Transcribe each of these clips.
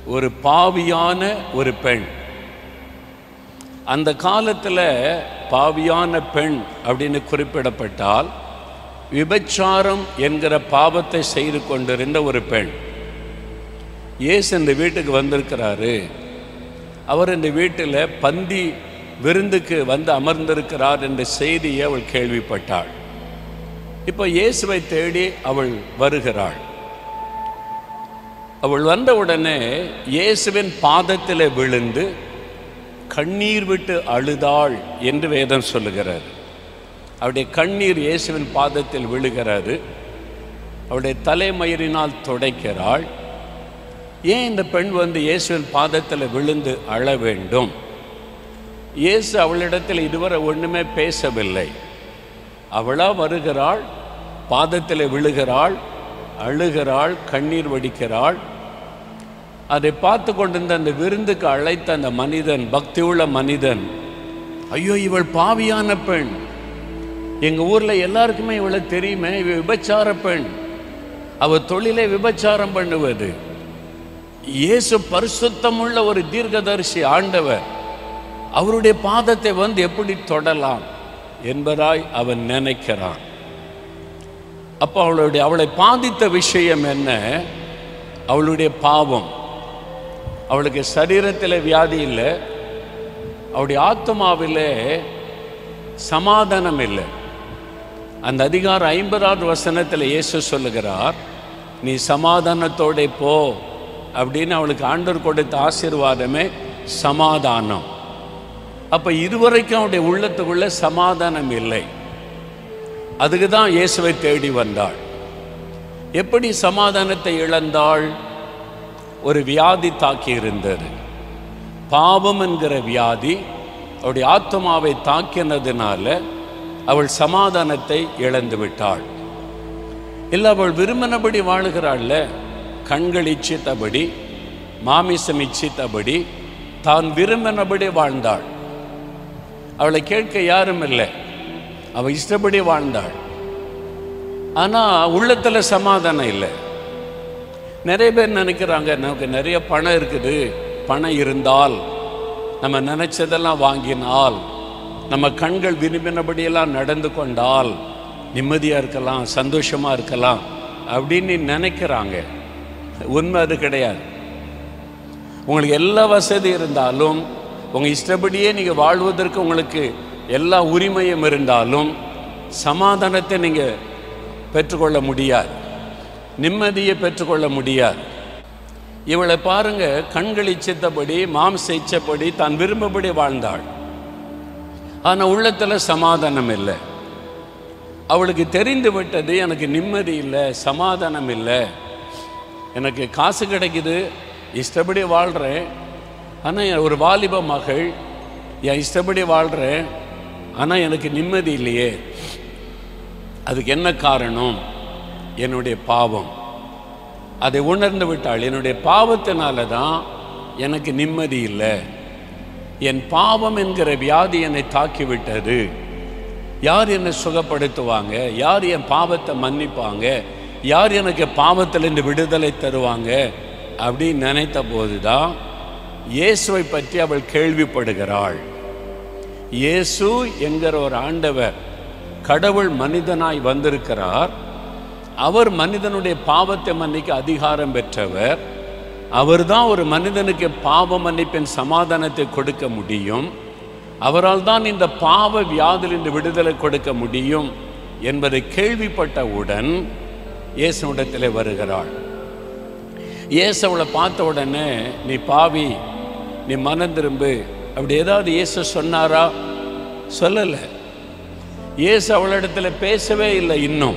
ஒரு பாவியான ஒரு பெண் அந்த காலத்தில் பாவியான பெண் அப்படின்னு குறிப்பிடப்பட்டால் விபச்சாரம் என்கிற பாவத்தை செய்து கொண்டிருந்த ஒரு பெண் இயேசு இந்த வீட்டுக்கு வந்திருக்கிறாரு அவர் இந்த வீட்டில் பந்தி விருந்துக்கு வந்து அமர்ந்திருக்கிறார் என்ற செய்தியை அவள் கேள்விப்பட்டாள் இப்போ இயேசுவை தேடி அவள் வருகிறாள் அவள் வந்தவுடனே இயேசுவின் பாதத்தில் விழுந்து கண்ணீர் விட்டு அழுதாள் என்று வேதம் சொல்லுகிறார் அவருடைய கண்ணீர் இயேசுவின் பாதத்தில் விழுகிறது அவருடைய தலைமயிரினால் துடைக்கிறாள் ஏன் இந்த பெண் வந்து இயேசுவின் பாதத்தில் விழுந்து அழ வேண்டும் இயேசு அவளிடத்தில் இதுவரை ஒன்றுமே பேசவில்லை அவளா வருகிறாள் பாதத்தில் விழுகிறாள் அழுகிறாள் கண்ணீர் வடிக்கிறாள் அதை பார்த்து கொண்டிருந்த அந்த விருந்துக்கு அழைத்த அந்த மனிதன் பக்தியுள்ள மனிதன் ஐயோ இவள் பாவியான பெண் எங்க ஊர்ல எல்லாருக்குமே இவளை தெரியுமே இவ விபச்சார பெண் அவ தொழிலை விபச்சாரம் பண்ணுவது இயேசு பரிசுத்தமுள்ள ஒரு தீர்க்கதரிசி ஆண்டவர் அவருடைய பாதத்தை வந்து எப்படி தொடலாம் என்பதாய் அவன் நினைக்கிறான் அப்போ அவளுடைய அவளை பாதித்த விஷயம் என்ன அவளுடைய பாவம் அவளுக்கு சரீரத்தில் வியாதி இல்லை அவளுடைய ஆத்மாவில் சமாதானம் இல்லை அந்த அதிகாரம் ஐம்பதாவது வசனத்தில் இயேசு சொல்லுகிறார் நீ சமாதானத்தோட போ அப்படின்னு அவளுக்கு ஆண்டவர் கொடுத்த ஆசீர்வாதமே சமாதானம் அப்போ இதுவரைக்கும் அவருடைய உள்ளத்துக்குள்ள சமாதானம் இல்லை அதுக்கு தான் இயேசுவை தேடி வந்தாள் எப்படி சமாதானத்தை இழந்தாள் ஒரு வியாதி தாக்கி இருந்தது பாவம் என்கிற வியாதி அவருடைய ஆத்மாவை தாக்கினதுனால அவள் சமாதானத்தை இழந்து விட்டாள் இல்லை அவள் விரும்பினபடி வாழுகிறாள்ல கண்கள் இச்சித்தபடி மாமிசம் இச்சித்தபடி தான் விரும்பினபடி வாழ்ந்தாள் அவளை கேட்க யாரும் இல்லை அவள் இஷ்டப்படி வாழ்ந்தாள் ஆனால் உள்ளத்தில் சமாதானம் இல்லை நிறைய பேர் நினைக்கிறாங்க நமக்கு நிறைய பணம் இருக்குது பணம் இருந்தால் நம்ம நினைச்சதெல்லாம் வாங்கினால் நம்ம கண்கள் விரும்பினபடியெல்லாம் நடந்து கொண்டால் நிம்மதியாக இருக்கலாம் சந்தோஷமாக இருக்கலாம் அப்படின்னு நினைக்கிறாங்க உண்மை அது கிடையாது உங்களுக்கு எல்லா வசதி இருந்தாலும் உங்கள் இஷ்டப்படியே நீங்கள் வாழ்வதற்கு உங்களுக்கு எல்லா உரிமையும் இருந்தாலும் சமாதானத்தை நீங்கள் பெற்றுக்கொள்ள முடியாது நிம்மதியை பெற்றுக்கொள்ள முடியாது இவளை பாருங்க கண்கள் இச்சித்தபடி மாம்ச இச்சப்படி தான் விரும்பபடி வாழ்ந்தாள் ஆனால் உள்ளத்தில் சமாதானம் இல்லை அவளுக்கு தெரிந்து விட்டது எனக்கு நிம்மதி இல்லை சமாதானம் இல்லை எனக்கு காசு கிடைக்குது இஷ்டப்படி வாழ்கிறேன் ஆனால் ஒரு வாலிப மகள் என் இஷ்டப்படி வாழ்கிறேன் ஆனால் எனக்கு நிம்மதி இல்லையே அதுக்கு என்ன காரணம் என்னுடைய பாவம் அதை உணர்ந்து விட்டாள் என்னுடைய பாவத்தினால தான் எனக்கு நிம்மதி இல்லை என் பாவம் என்கிற வியாதி என்னை தாக்கி விட்டது யார் என்னை சுகப்படுத்துவாங்க யார் என் பாவத்தை மன்னிப்பாங்க யார் எனக்கு பாவத்திலிருந்து விடுதலை தருவாங்க அப்படின்னு நினைத்த போதுதான் இயேசுவை பற்றி அவள் கேள்விப்படுகிறாள் இயேசு என்கிற ஒரு ஆண்டவர் கடவுள் மனிதனாய் வந்திருக்கிறார் அவர் மனிதனுடைய பாவத்தை மன்னிக்க அதிகாரம் பெற்றவர் அவர்தான் ஒரு மனிதனுக்கு பாவ மன்னிப்பின் சமாதானத்தை கொடுக்க முடியும் அவரால் தான் இந்த பாவ வியாதிலிருந்து விடுதலை கொடுக்க முடியும் என்பதை கேள்விப்பட்டவுடன் இயேசுவிடத்திலே வருகிறாள் இயேசு அவளை பார்த்த உடனே நீ பாவி நீ மனம் திரும்பு அப்படி ஏதாவது இயேசு சொன்னாரா சொல்லலை இயேசு அவளிடத்துல பேசவே இல்லை இன்னும்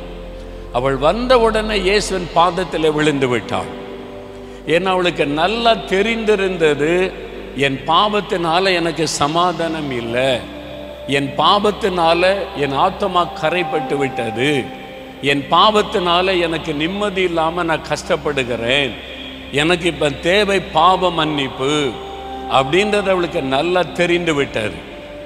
அவள் வந்த உடனே இயேசுவின் பாதத்தில் விழுந்து விட்டாள் ஏன்னா அவளுக்கு நல்லா தெரிந்திருந்தது என் பாவத்தினால எனக்கு சமாதானம் இல்லை என் பாவத்தினால என் ஆத்மா கரைப்பட்டு விட்டது என் பாவத்தினால எனக்கு நிம்மதி இல்லாமல் நான் கஷ்டப்படுகிறேன் எனக்கு இப்போ தேவை பாவ மன்னிப்பு அப்படின்றது அவளுக்கு நல்லா தெரிந்து விட்டது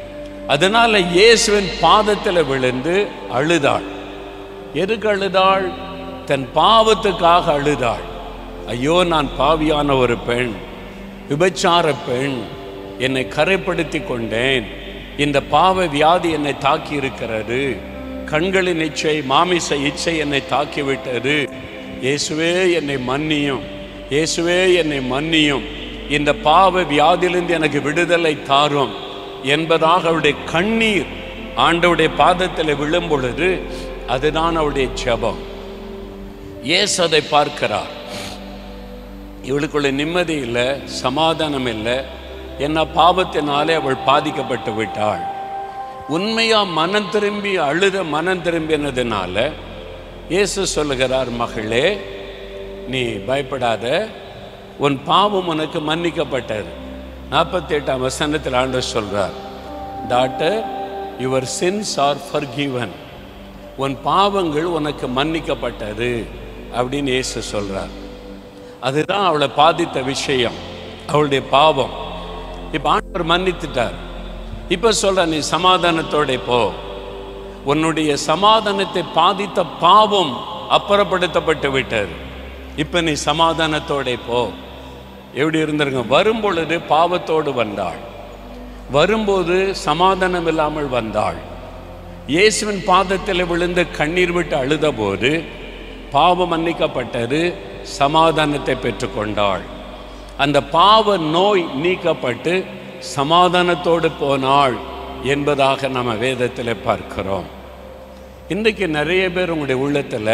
அதனால இயேசுவின் பாதத்தில் விழுந்து அழுதாள் எதுக்கு அழுதாள் தன் பாவத்துக்காக அழுதாள் ஐயோ நான் பாவியான ஒரு பெண் விபச்சார பெண் என்னை கரைப்படுத்தி கொண்டேன் இந்த பாவ வியாதி என்னை தாக்கி இருக்கிறது கண்களின் இச்சை மாமிச இச்சை என்னை தாக்கி விட்டது இயேசுவே என்னை மன்னியும் இயேசுவே என்னை மன்னியும் இந்த பாவ வியாதியிலிருந்து எனக்கு விடுதலை தாரும் என்பதாக அவருடைய கண்ணீர் ஆண்டவுடைய பாதத்தில் விழும் பொழுது அதுதான் அவருடைய ஜெபம் இயேசு அதை பார்க்கிறார் இவளுக்குள்ள நிம்மதி இல்லை சமாதானம் இல்லை என்ன பாவத்தினாலே அவள் பாதிக்கப்பட்டு விட்டாள் உண்மையா மனம் திரும்பி அழுத மனம் திரும்பினதுனால இயேசு சொல்லுகிறார் மகளே நீ பயப்படாத உன் பாவம் உனக்கு மன்னிக்கப்பட்டது நாற்பத்தி எட்டாம் வசனத்தில் ஆண்டவர் சொல்றார் doctor your sins are forgiven உன் பாவங்கள் உனக்கு மன்னிக்கப்பட்டது அப்படின்னு இயேசு சொல்றார் அதுதான் அவளை பாதித்த விஷயம் அவளுடைய பாவம் இப்போ ஆண்டவர் மன்னித்துட்டார் இப்போ சொல்ற நீ சமாதானத்தோட போ உன்னுடைய சமாதானத்தை பாதித்த பாவம் அப்புறப்படுத்தப்பட்டு விட்டது இப்போ நீ சமாதானத்தோட போ எப்படி இருந்திருங்க வரும் பொழுது பாவத்தோடு வந்தாள் வரும்போது சமாதானம் இல்லாமல் வந்தாள் இயேசுவின் பாதத்தில் விழுந்து கண்ணீர் விட்டு அழுதபோது பாவம் மன்னிக்கப்பட்டது சமாதானத்தை பெற்றுக்கொண்டாள் அந்த பாவ நோய் நீக்கப்பட்டு சமாதானத்தோடு போனாள் என்பதாக நம்ம வேதத்தில் பார்க்கிறோம் இன்றைக்கு நிறைய பேர் உங்களுடைய உள்ளத்தில்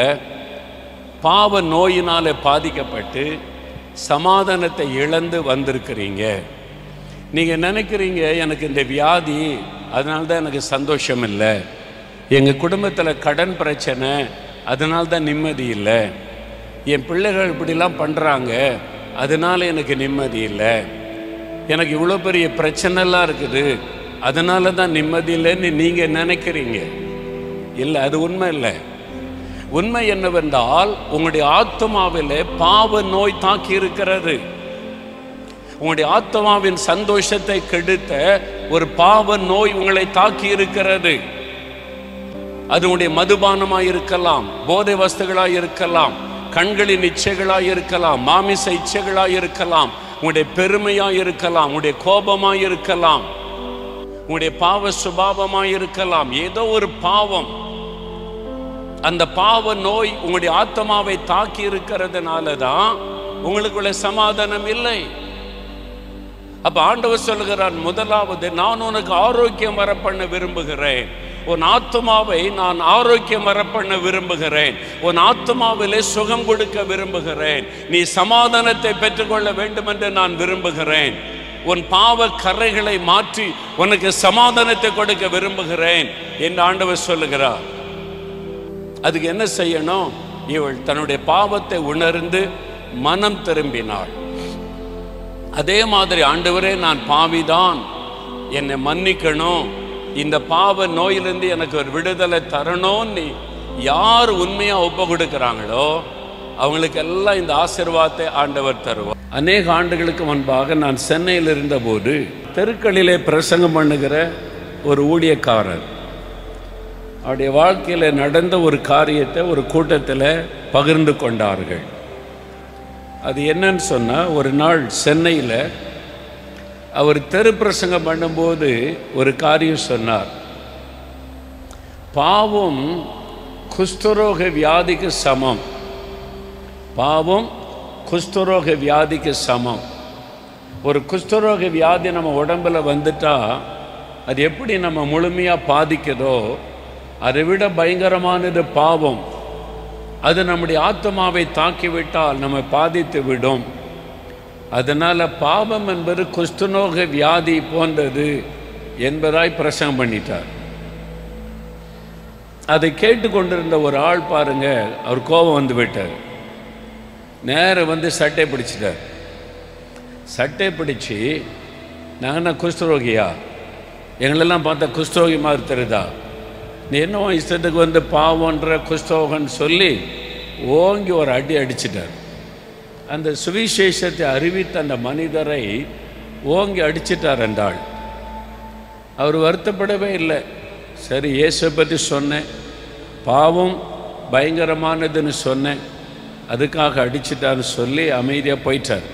பாவ நோயினால பாதிக்கப்பட்டு சமாதானத்தை இழந்து வந்திருக்கிறீங்க நீங்கள் நினைக்கிறீங்க எனக்கு இந்த வியாதி அதனால தான் எனக்கு சந்தோஷம் இல்லை எங்கள் குடும்பத்தில் கடன் பிரச்சனை அதனால தான் நிம்மதி இல்லை என் பிள்ளைகள் இப்படிலாம் பண்ணுறாங்க அதனால எனக்கு நிம்மதி இல்லை எனக்கு இவ்வளோ பெரிய பிரச்சனைலாம் இருக்குது அதனால தான் நிம்மதி இல்லைன்னு நீங்கள் நினைக்கிறீங்க இல்லை அது உண்மை இல்லை உண்மை என்னவென்றால் உங்களுடைய ஆத்மாவில் பாவ நோய் தாக்கி இருக்கிறது உங்களுடைய ஆத்மாவின் சந்தோஷத்தை கெடுத்த ஒரு பாவ நோய் உங்களை தாக்கி இருக்கிறது அது உங்களுடைய மதுபானமாய் இருக்கலாம் போதை வஸ்துகளாய் இருக்கலாம் கண்களின் இச்சைகளாய் இருக்கலாம் மாமிச இச்சைகளாய் இருக்கலாம் உங்களுடைய பெருமையாய் இருக்கலாம் உங்களுடைய கோபமாய் இருக்கலாம் உங்களுடைய பாவ சுபாவமாய் இருக்கலாம் ஏதோ ஒரு பாவம் அந்த பாவ நோய் உங்களுடைய ஆத்மாவை தாக்கி இருக்கிறதுனால தான் உங்களுக்குள்ள சமாதானம் இல்லை அப்ப ஆண்டவர் சொல்லுகிறான் முதலாவது நான் உனக்கு ஆரோக்கியம் வர பண்ண விரும்புகிறேன் உன் ஆத்மாவை நான் ஆரோக்கியம் வர பண்ண விரும்புகிறேன் உன் ஆத்மாவிலே சுகம் கொடுக்க விரும்புகிறேன் நீ சமாதானத்தை பெற்றுக்கொள்ள வேண்டும் என்று நான் விரும்புகிறேன் உன் பாவ கரைகளை மாற்றி உனக்கு சமாதானத்தை கொடுக்க விரும்புகிறேன் என்று ஆண்டவர் சொல்லுகிறார் அதுக்கு என்ன செய்யணும் இவள் தன்னுடைய பாவத்தை உணர்ந்து மனம் திரும்பினாள் அதே மாதிரி ஆண்டவரே நான் பாவிதான் என்னை மன்னிக்கணும் இந்த பாவ நோயிலிருந்து எனக்கு ஒரு விடுதலை தரணும்னு நீ யார் உண்மையா ஒப்பு கொடுக்குறாங்களோ அவங்களுக்கு எல்லாம் இந்த ஆசீர்வாதத்தை ஆண்டவர் தருவார் அநேக ஆண்டுகளுக்கு முன்பாக நான் சென்னையில் இருந்தபோது தெருக்களிலே பிரசங்கம் பண்ணுகிற ஒரு ஊழியக்காரர் அவருடைய வாழ்க்கையில் நடந்த ஒரு காரியத்தை ஒரு கூட்டத்தில் பகிர்ந்து கொண்டார்கள் அது என்னன்னு சொன்னால் ஒரு நாள் சென்னையில் அவர் தெரு பிரசங்கம் பண்ணும்போது ஒரு காரியம் சொன்னார் பாவம் குஷ்டரோக வியாதிக்கு சமம் பாவம் குஷ்டரோக வியாதிக்கு சமம் ஒரு குஷ்டரோக வியாதி நம்ம உடம்புல வந்துட்டா அது எப்படி நம்ம முழுமையாக பாதிக்குதோ அதை விட பயங்கரமானது பாவம் அது நம்முடைய ஆத்மாவை தாக்கிவிட்டால் நம்ம பாதித்து விடும் அதனால் பாவம் என்பது குஷ்டநோக வியாதி போன்றது என்பதாய் பிரசங்கம் பண்ணிட்டார் அதை கேட்டுக்கொண்டிருந்த ஒரு ஆள் பாருங்க அவர் கோபம் வந்து விட்டார் நேரம் வந்து சட்டை பிடிச்சிட்டார் சட்டை பிடிச்சி நாங்கள் குஷ்டரோகியா எங்களெல்லாம் பார்த்தா குஷ்டரோகி மாதிரி தெரியுதா நீ என்னவோ இஷ்டத்துக்கு வந்து பாவன்ற குஷ்டோகன்னு சொல்லி ஓங்கி ஒரு அடி அடிச்சிட்டார் அந்த சுவிசேஷத்தை அறிவித்த அந்த மனிதரை ஓங்கி அடிச்சிட்டார் என்றாள் அவர் வருத்தப்படவே இல்லை சரி இயேசுவை பற்றி சொன்னேன் பாவம் பயங்கரமானதுன்னு சொன்னேன் அதுக்காக அடிச்சிட்டான்னு சொல்லி அமைதியாக போயிட்டார்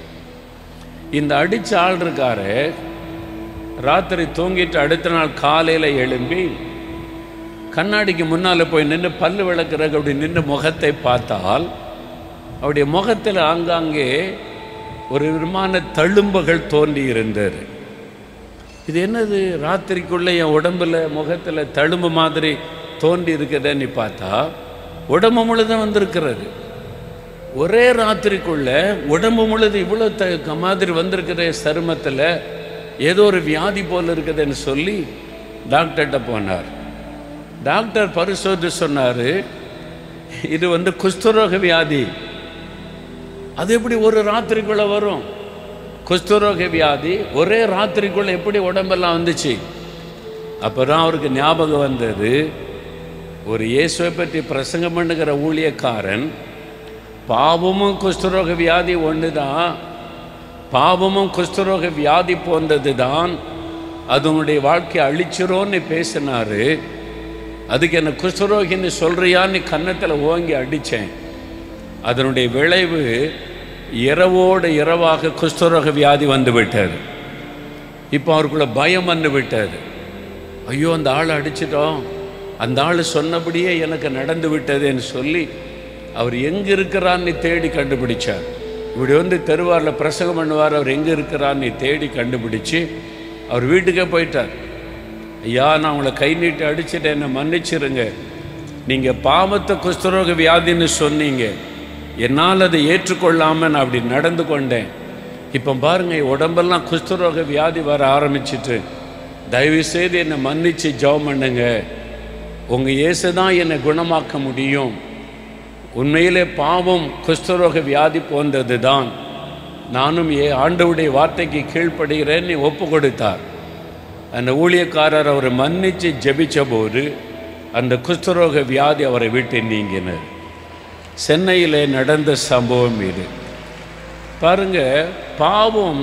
இந்த அடிச்ச ஆள் இருக்காரு ராத்திரி தூங்கிட்டு அடுத்த நாள் காலையில் எழும்பி கண்ணாடிக்கு முன்னால் போய் நின்று பல்லு விளக்குறக்கு அப்படி நின்று முகத்தை பார்த்தால் அவருடைய முகத்தில் ஆங்காங்கே ஒரு விதமான தழும்புகள் தோன்றி இருந்தது இது என்னது ராத்திரிக்குள்ளே என் உடம்புல முகத்தில் தழும்பு மாதிரி தோன்றி இருக்குதுன்னு பார்த்தா உடம்பு முழுதும் வந்திருக்கிறது ஒரே ராத்திரிக்குள்ள உடம்பு முழுது இவ்வளோ த மாதிரி வந்திருக்கிற சருமத்தில் ஏதோ ஒரு வியாதி போல் இருக்குதுன்னு சொல்லி டாக்டர்கிட்ட போனார் டாக்டர் பரிசோதி சொன்னார் இது வந்து குஷ்டரோக வியாதி அது எப்படி ஒரு ராத்திரிக்குள்ள வரும் குஷ்டரோக வியாதி ஒரே ராத்திரிக்குள்ள எப்படி உடம்பெல்லாம் வந்துச்சு அப்பதான் அவருக்கு ஞாபகம் வந்தது ஒரு இயேசுவை பற்றி பிரசங்கம் பண்ணுகிற ஊழியக்காரன் பாவமும் குஷ்டரோக வியாதி ஒன்று தான் பாவமும் குஷ்டரோக வியாதி போன்றது தான் அது உன்னுடைய வாழ்க்கையை அழிச்சிரோன்னு பேசினாரு அதுக்கு என்ன குஷ்டரோகின்னு சொல்றியான்னு கன்னத்தில் ஓங்கி அடித்தேன் அதனுடைய விளைவு இரவோடு இரவாக குஷ்டரோக வியாதி வந்து விட்டார் இப்போ அவருக்குள்ள பயம் வந்து விட்டார் ஐயோ அந்த ஆளை அடிச்சிட்டோம் அந்த ஆள் சொன்னபடியே எனக்கு நடந்து விட்டதுன்னு சொல்லி அவர் எங்கே இருக்கிறான்னு தேடி கண்டுபிடிச்சார் இப்படி வந்து தெருவாரில் பிரசங்கம் பண்ணுவார் அவர் எங்கே இருக்கிறான்னு தேடி கண்டுபிடிச்சு அவர் வீட்டுக்கே போயிட்டார் ஐயா நான் உங்களை கை நீட்டி அடிச்சுட்டு என்னை மன்னிச்சிருங்க நீங்கள் பாவத்தை குஷ்டரோக வியாதின்னு சொன்னீங்க என்னால் அதை ஏற்றுக்கொள்ளாமல் நான் அப்படி நடந்து கொண்டேன் இப்போ பாருங்க என் உடம்பெல்லாம் குஷ்டரோக வியாதி வர ஆரம்பிச்சிட்டு தயவு செய்து என்னை மன்னிச்சு ஜெபம் பண்ணுங்க உங்கள் இயேசு தான் என்னை குணமாக்க முடியும் உண்மையிலே பாவம் குஷ்டரோக வியாதி போன்றது தான் நானும் ஏ ஆண்டவுடைய வார்த்தைக்கு கீழ்ப்படுகிறேன்னு ஒப்பு கொடுத்தார் அந்த ஊழியக்காரர் அவரை மன்னித்து ஜெபிச்ச போது அந்த குஷ்டரோக வியாதி அவரை விட்டு நீங்கினர் சென்னையில் நடந்த சம்பவம் இது பாருங்க பாவம்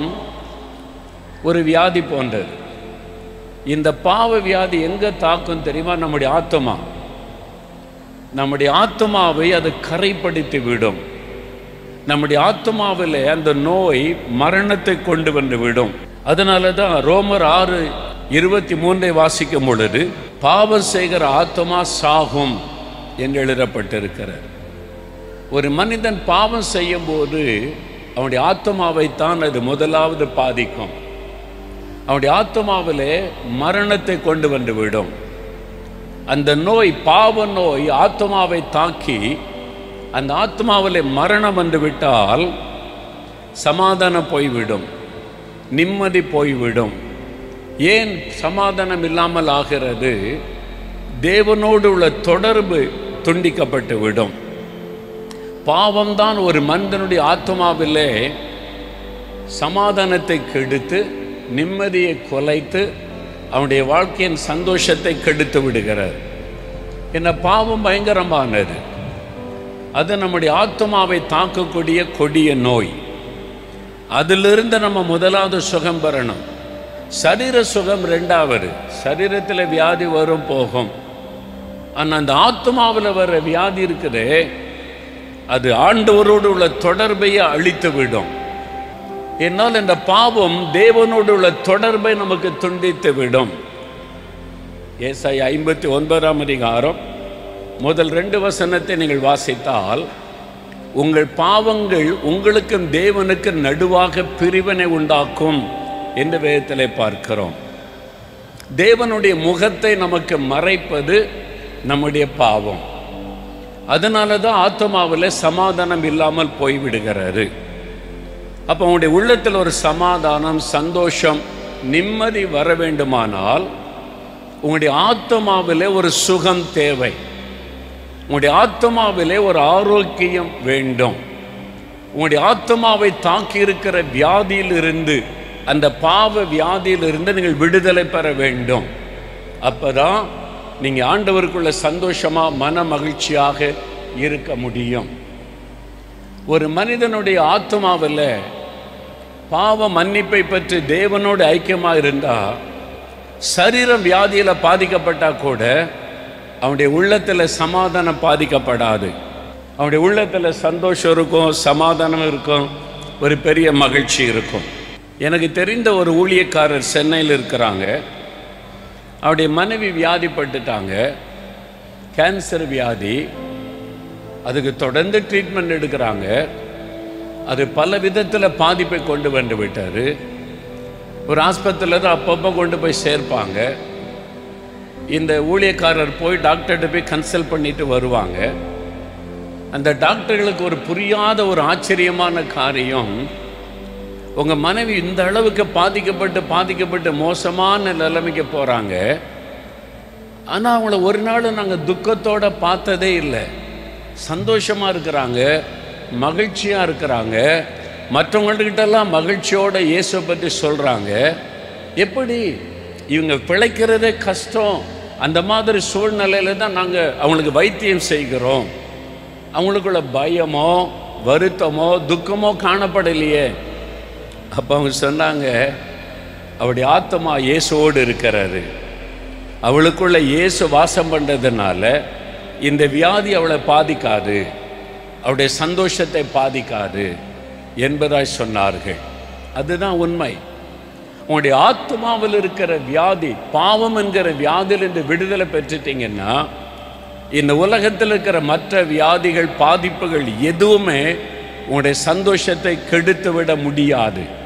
ஒரு வியாதி போன்றது இந்த பாவ வியாதி எங்கே தாக்கும் தெரியுமா நம்முடைய ஆத்மா நம்முடைய ஆத்மாவை அது கரைப்படுத்தி விடும் நம்முடைய ஆத்மாவில் அந்த நோய் மரணத்தை கொண்டு வந்து விடும் அதனால தான் ரோமர் ஆறு இருபத்தி மூன்றை வாசிக்கும் பொழுது பாவம் செய்கிற ஆத்மா சாகும் என்று எழுதப்பட்டிருக்கிறார் ஒரு மனிதன் பாவம் செய்யும் போது அவனுடைய ஆத்மாவைத்தான் அது முதலாவது பாதிக்கும் அவனுடைய ஆத்மாவிலே மரணத்தை கொண்டு வந்து விடும் அந்த நோய் பாவ நோய் ஆத்மாவை தாக்கி அந்த ஆத்மாவில் மரணம் வந்து விட்டால் சமாதானம் போய்விடும் நிம்மதி போய்விடும் ஏன் சமாதானம் இல்லாமல் ஆகிறது தேவனோடு உள்ள தொடர்பு துண்டிக்கப்பட்டு விடும் பாவம்தான் ஒரு மனிதனுடைய ஆத்மாவிலே சமாதானத்தை கெடுத்து நிம்மதியை கொலைத்து அவனுடைய வாழ்க்கையின் சந்தோஷத்தை கெடுத்து விடுகிறார் என்ன பாவம் பயங்கரமானது அது நம்முடைய ஆத்மாவை தாக்கக்கூடிய கொடிய நோய் அதிலிருந்து நம்ம முதலாவது சுகம் பெறணும் சரீர சுகம் ரெண்டாவது சரீரத்தில் வியாதி வரும் போகும் ஆனால் அந்த ஆத்மாவில் வர்ற வியாதி இருக்குதே அது ஆண்டவரோடு உள்ள தொடர்பையை அழித்து விடும் என்னால் இந்த பாவம் தேவனோடு உள்ள தொடர்பை நமக்கு துண்டித்து விடும் ஏசாய் ஐம்பத்தி ஒன்பதாம் அதிகாரம் முதல் ரெண்டு வசனத்தை நீங்கள் வாசித்தால் உங்கள் பாவங்கள் உங்களுக்கும் தேவனுக்கு நடுவாக பிரிவினை உண்டாக்கும் என்று வேதத்திலே பார்க்கிறோம் தேவனுடைய முகத்தை நமக்கு மறைப்பது நம்முடைய பாவம் அதனால தான் ஆத்மாவில் சமாதானம் இல்லாமல் போய்விடுகிறாரு அப்போ உங்களுடைய உள்ளத்தில் ஒரு சமாதானம் சந்தோஷம் நிம்மதி வர வேண்டுமானால் உங்களுடைய ஆத்மாவிலே ஒரு சுகம் தேவை உங்களுடைய ஆத்மாவிலே ஒரு ஆரோக்கியம் வேண்டும் உங்களுடைய ஆத்மாவை தாக்கி இருக்கிற வியாதியிலிருந்து அந்த பாவ வியாதியிலிருந்து நீங்கள் விடுதலை பெற வேண்டும் அப்பதான் நீங்க ஆண்டவருக்குள்ள சந்தோஷமா மன மகிழ்ச்சியாக இருக்க முடியும் ஒரு மனிதனுடைய ஆத்மாவில் பாவ மன்னிப்பை பற்றி தேவனோடு ஐக்கியமா இருந்தா சரீரம் வியாதியில பாதிக்கப்பட்டா கூட அவனுடைய உள்ளத்தில் சமாதானம் பாதிக்கப்படாது அவனுடைய உள்ளத்தில் சந்தோஷம் இருக்கும் சமாதானம் இருக்கும் ஒரு பெரிய மகிழ்ச்சி இருக்கும் எனக்கு தெரிந்த ஒரு ஊழியக்காரர் சென்னையில் இருக்கிறாங்க அவருடைய மனைவி வியாதிப்பட்டுட்டாங்க கேன்சர் வியாதி அதுக்கு தொடர்ந்து ட்ரீட்மெண்ட் எடுக்கிறாங்க அது பல விதத்தில் பாதிப்பை கொண்டு வந்து விட்டார் ஒரு ஆஸ்பத்திரியில் தான் அப்பப்போ கொண்டு போய் சேர்ப்பாங்க இந்த ஊழியக்காரர் போய் டாக்டர்கிட்ட போய் கன்சல்ட் பண்ணிட்டு வருவாங்க அந்த டாக்டர்களுக்கு ஒரு புரியாத ஒரு ஆச்சரியமான காரியம் உங்கள் மனைவி இந்த அளவுக்கு பாதிக்கப்பட்டு பாதிக்கப்பட்டு மோசமான நிலைமைக்கு போகிறாங்க ஆனால் அவங்கள ஒரு நாள் நாங்கள் துக்கத்தோட பார்த்ததே இல்லை சந்தோஷமாக இருக்கிறாங்க மகிழ்ச்சியாக இருக்கிறாங்க மற்றவங்கள்கிட்டலாம் மகிழ்ச்சியோட இயேசுவை பற்றி சொல்கிறாங்க எப்படி இவங்க பிழைக்கிறதே கஷ்டம் அந்த மாதிரி சூழ்நிலையில தான் நாங்கள் அவங்களுக்கு வைத்தியம் செய்கிறோம் அவங்களுக்குள்ள பயமோ வருத்தமோ துக்கமோ காணப்படலையே அப்போ அவங்க சொன்னாங்க அவருடைய ஆத்மா இயேசுவோடு இருக்கிறாரு அவளுக்குள்ள இயேசு வாசம் பண்ணுறதுனால இந்த வியாதி அவளை பாதிக்காது அவருடைய சந்தோஷத்தை பாதிக்காது என்பதாய் சொன்னார்கள் அதுதான் உண்மை உங்களுடைய ஆத்மாவில் இருக்கிற வியாதி பாவம் என்கிற வியாதியிலிருந்து விடுதலை பெற்றுட்டீங்கன்னா இந்த உலகத்தில் இருக்கிற மற்ற வியாதிகள் பாதிப்புகள் எதுவுமே உங்களுடைய சந்தோஷத்தை கெடுத்து விட முடியாது